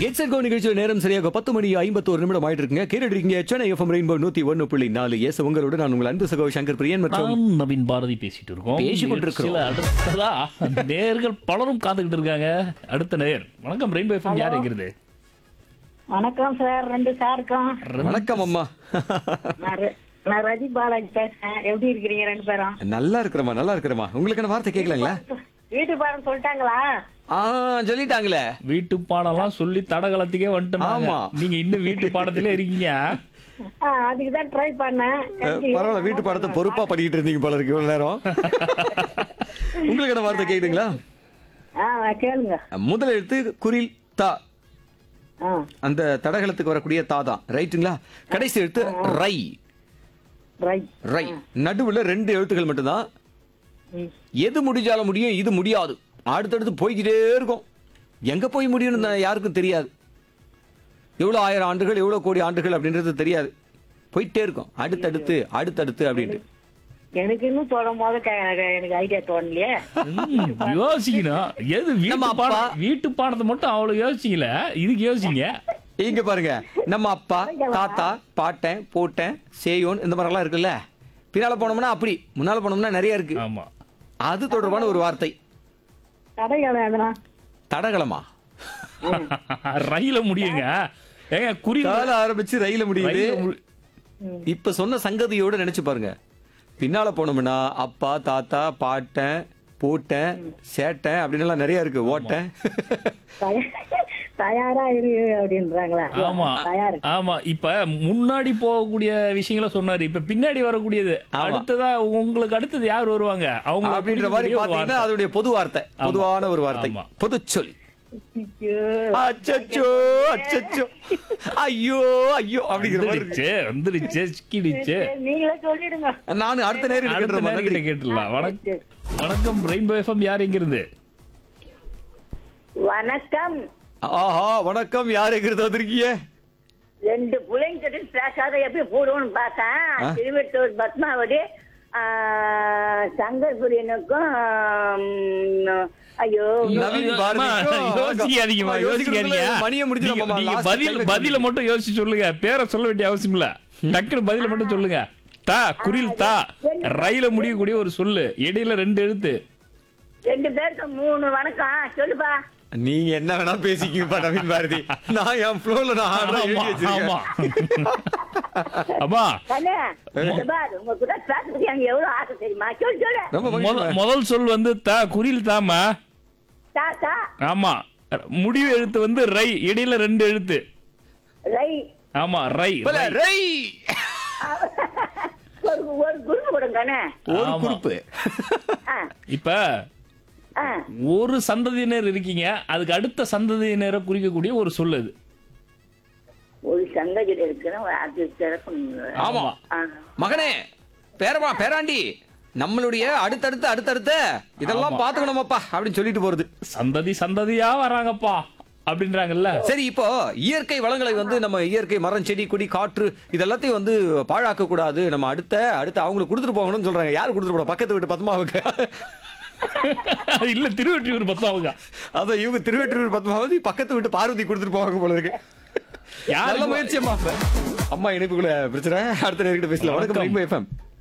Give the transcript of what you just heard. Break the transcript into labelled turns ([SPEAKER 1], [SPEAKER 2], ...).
[SPEAKER 1] Gets and கோ நிகழ்ச்சியில் நேரம் சரியாக பத்து மணி ஐம்பத்தோரு நிமிடம் ஆயிட்டு இருக்குங்க கேட்டுட்டு இருக்கீங்க சென்னை எஃப்எம் ரெயின்போ நூத்தி ஒன்னு புள்ளி நாலு எஸ் உங்களோட நான் உங்கள் அன்பு சகோ சங்கர் பிரியன் மற்றும்
[SPEAKER 2] நான் நவீன் பாரதி பேசிட்டு இருக்கோம்
[SPEAKER 1] பேசிக் கொண்டிருக்கிறோம்.
[SPEAKER 2] சில அடுத்ததா நேர்கள் பலரும் காத்துக்கிட்டு இருக்காங்க அடுத்த நேர் வணக்கம் ரெயின்போ எஃப்எம் யார் எங்கிறது
[SPEAKER 3] வணக்கம் சார் ரெண்டு சாருக்கும்
[SPEAKER 1] வணக்கம் அம்மா
[SPEAKER 3] நான் ர- நான் ரஜி பாலாஜி பேசுறேன் எப்படி இருக்கிறீங்க ரெண்டு பேரும்
[SPEAKER 1] நல்லா இருக்கிறமா நல்லா இருக்கிறமா உங்களுக்கு என்ன வார்த்தை கேட்கலாங்களா
[SPEAKER 3] வீட்டு பாடம் சொல்லிட்டாங்களா
[SPEAKER 1] ஆ சொல்லிட்டாங்களே
[SPEAKER 2] வீட்டு பாடம்லாம் சொல்லி தடகளத்துக்கே வந்துட்டோம்
[SPEAKER 1] ஆமா.
[SPEAKER 2] நீங்க இன்னும் வீட்டு பாடத்திலே இருக்கீங்க
[SPEAKER 3] ஆ, அதுக்கு தான் ட்ரை பண்ணேன்
[SPEAKER 1] அஹ், பரவாயில்ல வீட்டு பாடத்தை பொறுப்பா பண்ணிட்டு இருந்தீங்க போல இருக்கு இவ்வளவு நேரம் உங்களுக்கு என்ன வார்த்தை கேக்குதுங்களா
[SPEAKER 3] ஆ கேளுங்க
[SPEAKER 1] முதல் எழுத்து குரில் தா
[SPEAKER 3] ஆ
[SPEAKER 1] அந்த தடகளத்துக்கு வரக்கூடிய தா தான் ரைட்டுங்களா கடைசி எழுத்து ரை
[SPEAKER 3] ரைட்
[SPEAKER 1] ரை நடுவுல ரெண்டு எழுத்துக்கள் மட்டும்தான்
[SPEAKER 3] ம்.
[SPEAKER 1] எது முடிஞ்சாலும் முடியும் இது முடியாது அடுத்தடுத்து போய்கிட்டே இருக்கும் எங்க போய் முடியும்னு நான் யாருக்கும் தெரியாது எவ்வளவு ஆயிரம் ஆண்டுகள் எவ்வளவு கோடி ஆண்டுகள் அப்படின்றது தெரியாது போயிட்டே இருக்கும் அடுத்தடுத்து அடுத்தடுத்து அப்படின்ட்டு
[SPEAKER 3] எனக்கு இன்னும் சொல்லும் போது கே- எனக்கு ஐடியா தோணலையே
[SPEAKER 2] ம், யோசிக்கணும் எது
[SPEAKER 1] நம்ம
[SPEAKER 2] வீட்டு
[SPEAKER 1] அப்பா-
[SPEAKER 2] பாடம் வீட்டு பாடத்தை மட்டும் அவ்வளவு யோசிக்கல இதுக்கு யோசிங்க
[SPEAKER 1] இங்க பாருங்க நம்ம அப்பா தாத்தா பாட்டன் போட்டன் சேயோன் இந்த மாதிரி எல்லாம் இருக்குல்ல பின்னால போனோம்னா அப்படி முன்னால போனோம்னா நிறைய இருக்கு
[SPEAKER 2] ஆமா
[SPEAKER 1] அது தொடர்பான ஒரு வார்த்தை
[SPEAKER 3] கடைகள் எதுனா
[SPEAKER 1] தடகளமா
[SPEAKER 2] ரயில முடியுங்க ஏங்க குறி
[SPEAKER 1] கால ஆரம்பிச்சு ரயில முடியுது
[SPEAKER 2] ரயில மு-
[SPEAKER 1] இப்ப சொன்ன சங்கதியோட நினைச்சு பாருங்க பின்னால போனோம்னா அப்பா தாத்தா பாட்டன் பூட்டன் சேட்டன் அப்படின்னு எல்லாம் நிறைய இருக்கு ஓட்டன்
[SPEAKER 3] தய- தயாரா இரு அப்படின்றாங்களா
[SPEAKER 2] ஆமா
[SPEAKER 3] தயார்
[SPEAKER 2] ஆமா இப்ப முன்னாடி போகக்கூடிய விஷயங்கள சொன்னாரு இப்ப பின்னாடி வரக்கூடியது
[SPEAKER 1] ஆமா.
[SPEAKER 2] அடுத்ததா உங்களுக்கு அடுத்தது யார் வருவாங்க அவங்க
[SPEAKER 1] அப்படின்ற மாதிரி பாத்தீங்கன்னா அதோடைய பொது வார்த்தை பொதுவான ஒரு வார்த்தை
[SPEAKER 2] ஆமா.
[SPEAKER 1] பொது சொல்
[SPEAKER 3] ஐயோ.
[SPEAKER 1] அச்சச்சோ அச்சச்சோ ஐயோ ஐயோ அப்படிங்கிற மாதிரி இருக்கு.
[SPEAKER 2] வந்துடுச்சு வந்துடுச்சு சிக்கிடுச்சு
[SPEAKER 3] நீங்களே சொல்லிடுங்க
[SPEAKER 1] நான் அடுத்த நேரம்
[SPEAKER 2] அடுத்த
[SPEAKER 1] இருக்கின்ற
[SPEAKER 2] நேரம் கிட்ட
[SPEAKER 1] மாதிரி
[SPEAKER 2] கேட்டுடலாம் வணக்கம் வணக்கம் ரெயின்போ எஃப்எம் யார் எங்க இருந்து
[SPEAKER 3] வணக்கம்
[SPEAKER 1] ஆஹா வணக்கம் யார் எங்கிறது வந்திருக்கீங்க
[SPEAKER 3] ரெண்டு பிள்ளைங்க கிட்ட பேசாத எப்படி போடுவோம்னு
[SPEAKER 1] ஆ?
[SPEAKER 3] பார்த்தேன் திருவெட்டூர் பத்மாவதி ஆ, சங்கர் குரியனுக்கும் ம், ஐயோ
[SPEAKER 1] நவீன்
[SPEAKER 2] அம்மா,
[SPEAKER 1] பாரதிக்கும்
[SPEAKER 2] யோசிக்காதீங்கம்மா
[SPEAKER 1] அம்மா,
[SPEAKER 2] யோசிக்காதீங்க
[SPEAKER 1] யோசிக்கிறதுக்குள்ள மணியை முடிச்சிடும்
[SPEAKER 2] நீங்க-
[SPEAKER 1] மாமா.
[SPEAKER 2] நீங்க
[SPEAKER 1] Last
[SPEAKER 2] பதில்
[SPEAKER 1] climax
[SPEAKER 2] பதில மட்டும் யோசிச்சு சொல்லுங்க பேரை சொல்ல வேண்டிய அவசியம் இல்ல டக்குனு பதில மட்டும் சொல்லுங்க தா குரில் தா ரயில முடியக்கூடிய ஒரு சொல்லு இடையில ரெண்டு எழுத்து
[SPEAKER 3] ரெண்டு பேருக்கு மூணு வணக்கம் சொல்லுப்பா
[SPEAKER 1] நீங்க என்ன வேணா பேசிக்கிங்கப்பா நவீன் பாரதி நான் என் ஃப்ளோல நான் ஆடுறேன், எழுதி
[SPEAKER 2] ஆமா
[SPEAKER 1] வச்சிருக்கேன்.
[SPEAKER 2] ஆமா அம்மா
[SPEAKER 3] கண்ணு இந்த பாரு, உங்க கூட பேசுறதுக்கு எனக்கு எவ்வளவு ஆசை தெரியுமா சொல்லு சொல்லு
[SPEAKER 1] ரொம்ப
[SPEAKER 2] முத-
[SPEAKER 1] மகிழ்ச்சி.
[SPEAKER 2] முதல் சொல் வந்து தா குரில் தாமா
[SPEAKER 3] தாத்தா
[SPEAKER 2] ஆமா முடிவு எழுத்து வந்து ரை இடையில ரெண்டு எழுத்து
[SPEAKER 3] ரை
[SPEAKER 2] ஆமா ரை
[SPEAKER 1] போல,
[SPEAKER 2] ரை.
[SPEAKER 1] ரை.
[SPEAKER 3] ஒரு ஒரு குரு கொடுங்கண்ணே
[SPEAKER 1] ஒரு
[SPEAKER 2] ஆமா.
[SPEAKER 1] குறிப்பு
[SPEAKER 3] ஆ,
[SPEAKER 2] இப்ப
[SPEAKER 3] ஆ.
[SPEAKER 2] ஒரு சந்ததியினர் இருக்கீங்க அதுக்கு அடுத்த சந்ததியினரை குறிக்கக்கூடிய ஒரு சொல் அது
[SPEAKER 3] ஒரு சங்ககிட்ட இருக்கிற அது சிறப்பு
[SPEAKER 1] ஆமா
[SPEAKER 3] ஆ.
[SPEAKER 1] மகனே பேரமா பேராண்டி நம்மளுடைய அடுத்தடுத்து அடுத்தடுத்த இதெல்லாம் பாத்துக்கணுமாப்பா அப்படின்னு சொல்லிட்டு போறது
[SPEAKER 2] சந்ததி சந்ததியா வராங்கப்பா அப்படின்றாங்கல்ல
[SPEAKER 1] சரி இப்போ இயற்கை வளங்களை வந்து நம்ம இயற்கை மரம் செடி கொடி காற்று இதெல்லாத்தையும் வந்து பாழாக்க கூடாது நம்ம அடுத்த அடுத்து அவங்களுக்கு கொடுத்துட்டு போகணும்னு சொல்றாங்க யாரு கொடுத்துட்டு போட பக்கத்து வீட்டு பத்மாவுக்கு
[SPEAKER 2] இல்ல திருவெற்றியூர் பத்தாவுங்க
[SPEAKER 1] அதான் இவங்க திருவெட்டூர் பத்மாவதி பக்கத்து வீட்டு பார்வதி கொடுத்துட்டு போவாங்க போல இருக்கு
[SPEAKER 2] யாருக்கு-
[SPEAKER 1] நல்ல முயற்சி அம்மா அம்மா இணைப்புக்குள்ள பிரச்சனை அடுத்த நேரத்துல பேசலாம் வணக்கம்
[SPEAKER 2] வணக்கம்.
[SPEAKER 1] Rainbow FM